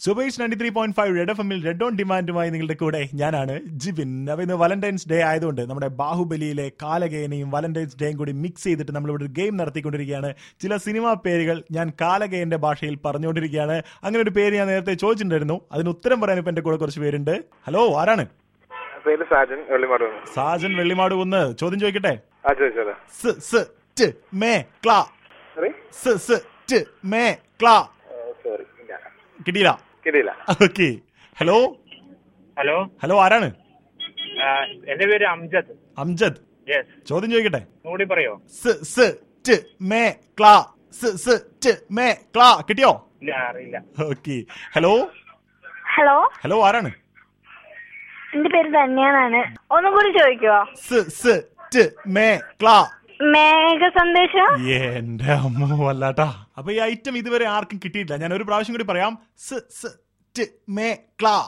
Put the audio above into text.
Subesh ninety three point five red F എമ്മിൽ red on ഡിമാൻഡുമായി നിങ്ങളുടെ കൂടെ ഞാനാണ് ജിബിൻ അപ്പൊ ഇന്ന് വാലന്റൈൻസ് ഡേ ആയതുകൊണ്ട് നമ്മുടെ ബാഹുബലിയിലെ കാലകേനയും വാലന്റൈൻസ് ഡേയും കൂടി മിക്സ് ചെയ്തിട്ട് നമ്മൾ ഇവിടെ ഒരു ഗെയിം നടത്തിക്കൊണ്ടിരിക്കുകയാണ് ചില സിനിമാ പേരുകൾ ഞാൻ കാലകേന്റെ ഭാഷയിൽ പറഞ്ഞുകൊണ്ടിരിക്കുകയാണ് അങ്ങനെ ഒരു പേര് ഞാൻ നേരത്തെ ചോദിച്ചിട്ടുണ്ടായിരുന്നു അതിന് ഉത്തരം പറയാൻ ഇപ്പൊ എന്റെ കൂടെ കുറച്ച് പേരുണ്ട് ഹലോ ആരാണ് പേര് സാജൻ വെള്ളിമാട് സാജൻ വെള്ളിമാട് കുന്ന് ചോദ്യം ചോദിക്കട്ടെ ആ ചോദിച്ചത് സ് സ് ട് മേ ക്ലാ സോറി സ് സ് ട് മേ ക്ലാ സോറി ഇല്ല കിട്ടിയില്ല കിട്ടിയില്ല ഓക്കെ ഹലോ ഹലോ ഹലോ ആരാണ് ആ, എന്റെ പേര് അംജദ് അംജദ് യെസ് ചോദ്യം ചോദിക്കട്ടെ ഒന്നുകൂടി പറയോ സ് സ് ട് മേ ക്ലാ സ് സ് ട് മേ ക്ലാ കിട്ടിയോ ഇല്ല അറിയില്ല ഓക്കെ ഹലോ ഹലോ ഹലോ ആരാണ് എന്റെ പേര് ധന്യാന്നാണ് ഒന്നും കൂടി ചോദിക്കുവോ സ് സ് ട് മേ ക്ലാ മേഘ സന്ദേശം എന്റെ അമ്മ വല്ലാട്ടാ അപ്പൊ ഈ ഐറ്റം ഇതുവരെ ആർക്കും കിട്ടിയിട്ടില്ല ഞാൻ ഒരു പ്രാവശ്യം കൂടി പറയാം സ് സ് ട് മേ ക്ലാ